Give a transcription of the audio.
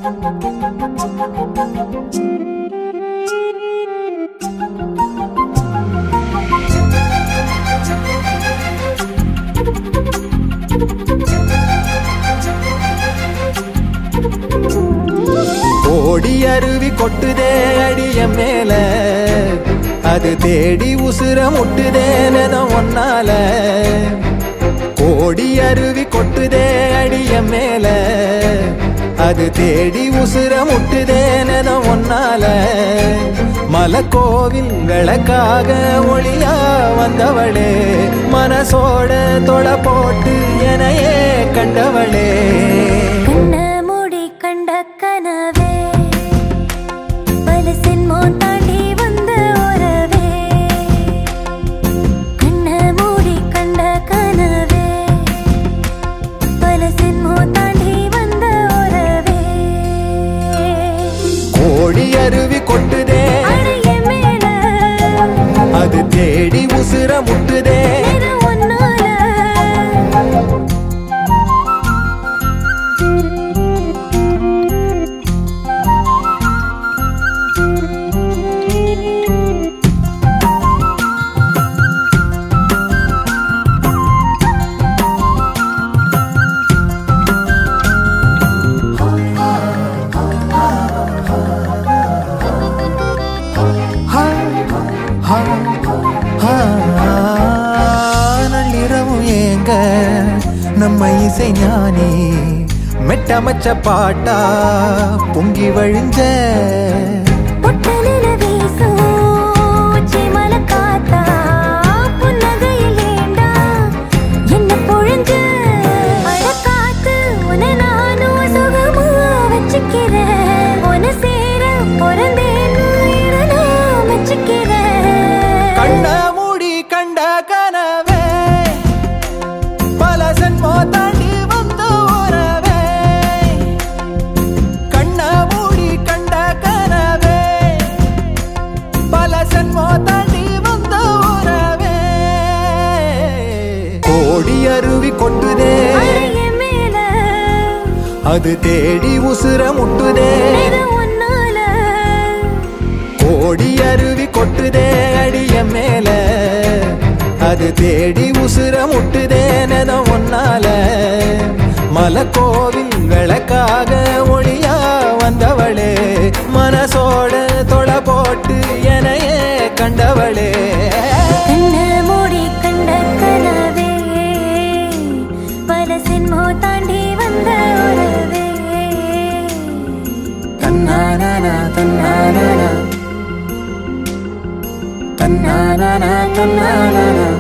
ஓடி அருவி கொட்டுதே அடிய மேல அது தேடி உசுர முட்டுதே நெதம் ஒன்னால ஓடி அருவி கொட்டுதே அடிய மேல அது தேடி உசுர முட்டுதே நெதம் ஒன்னால மலக்கோவில் விளக்காக ஒளியா வந்தவளே மனசோட தொலை போட்டு எனையே கண்டவளே கண்ண மூடி கண்ட கனவே பல சின்மோன் தாண்டி வந்த உறவே கண்ண மூடி கண்ட கனவே பல சின்மோன் தாண்டி வந்த உறவே கோடி அருவி கொட்டுதே அடைய மேல அது தேடி உசுர முட்டுதே இது உன்னால ஹா, ஹா, ஹா. நள்ளிரவும் ஏங்க நம்ம இசை ஞானி மெட்டமச்ச பாட்டா பொங்கி வழிஞ்ச பொட்டலில வீசும் உச்சிமல காத்தா, புன்னகையில் ஏண்டா என்ன பொழிஞ்ச? அட காத்து, உன்னை நானும் சுகமா வச்சுக்கிறேன். உன்னை சேர பொறந்தேன்னு இதை நான் மெச்சுக்கிறேன். கண்ண மூடி கண்ட கனவே பல சென்மோ தாண்டி வந்த உறவே கண்ண மூடி கண்ட கனவே பல சென்மோ தாண்டி வந்த உறவே கோடி அருவி கொட்டுதே அடைய மேல அது தேடி உசுர முட்டுதே இது உன்னால கோடி அருவி கொட்டுதே அடிய மேல அது தேடி உசுர முட்டுதே நெதம் ஒன்னால மலக்கோவில் விளக்காக ஒளியா வந்தவளே மனசோட தொலை போட்டு எனையே கண்டவளே கண்ண மூடி கண்ட கனவே பல சின்மோ தாண்டி வந்த உறவே தன்னானா தன்னானா தன்னானா தன்னானா